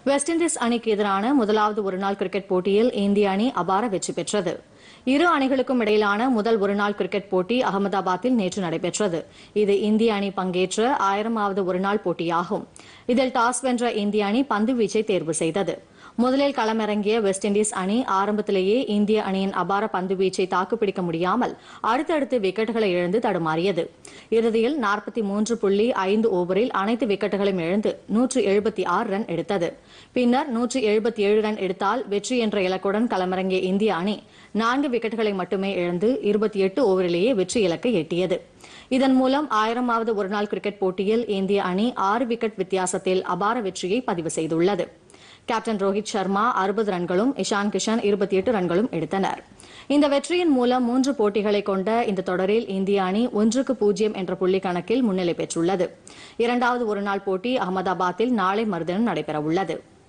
west Indies அணிக்கு எதிரான முதலாவது ஒருநாள் கிரிக்கெட் போட்டியில் இந்திய அணி அபார வெற்றி பெற்றது இரு அணிகளுக்கும் இடையிலான முதல் ஒருநாள் கிரிக்கெட் போட்டி அகமதாபாத்தில் நேற்று நடைபெற்றது இது இந்திய அணி பங்கேற்ற ஆயிரமாவது ஒருநாள் போட்டியாகும் இதில் டாஸ் வென்ற இந்திய அணி பந்து வீச்சை தேர்வு செய்தது முதலில் களமிறங்கிய வெஸ்ட் இண்டீஸ் அணி ஆரம்பத்திலேயே இந்திய அணியின் அபார பந்து வீச்சை தாக்குப்பிடிக்க முடியாமல் அடுத்தடுத்து விக்கெட்டுகளை இழந்து தடுமாறியது இறுதியில் நாற்பத்தி மூன்று புள்ளி ஐந்து ஓவரில் அனைத்து விக்கெட்டுகளையும் இழந்து நூற்று எழுபத்தி ஆறு ரன் எடுத்தது பின்னர் நூற்று எழுபத்தி ஏழு ரன் எடுத்தால் வெற்றி என்ற இலக்குடன் களமிறங்கிய இந்திய அணி நான்கு விக்கெட்டுகளை மட்டுமே இழந்து இருபத்தி எட்டு ஓவரிலேயே வெற்றி இலக்கை எட்டியது இதன் மூலம் ஆயிரமாவது ஒருநாள் கிரிக்கெட் போட்டியில் இந்திய அணி ஆறு விக்கெட் வித்தியாசத்தில் அபார வெற்றியை பதிவு செய்துள்ளது கேப்டன் ரோஹித் சர்மா அறுபது ரன்களும் இஷான் கிஷன் இருபத்தி எட்டு ரன்களும் எடுத்தனர் இந்த வெற்றியின் மூலம் மூன்று போட்டிகளை கொண்ட இந்த தொடரில் இந்திய அணி ஒன்றுக்கு பூஜ்ஜியம் என்ற புள்ளி கணக்கில் முன்னிலை பெற்றுள்ளது இரண்டாவது ஒருநாள் போட்டி அகமதாபாத்தில் நாளை மறுதினம் நடைபெறவுள்ளது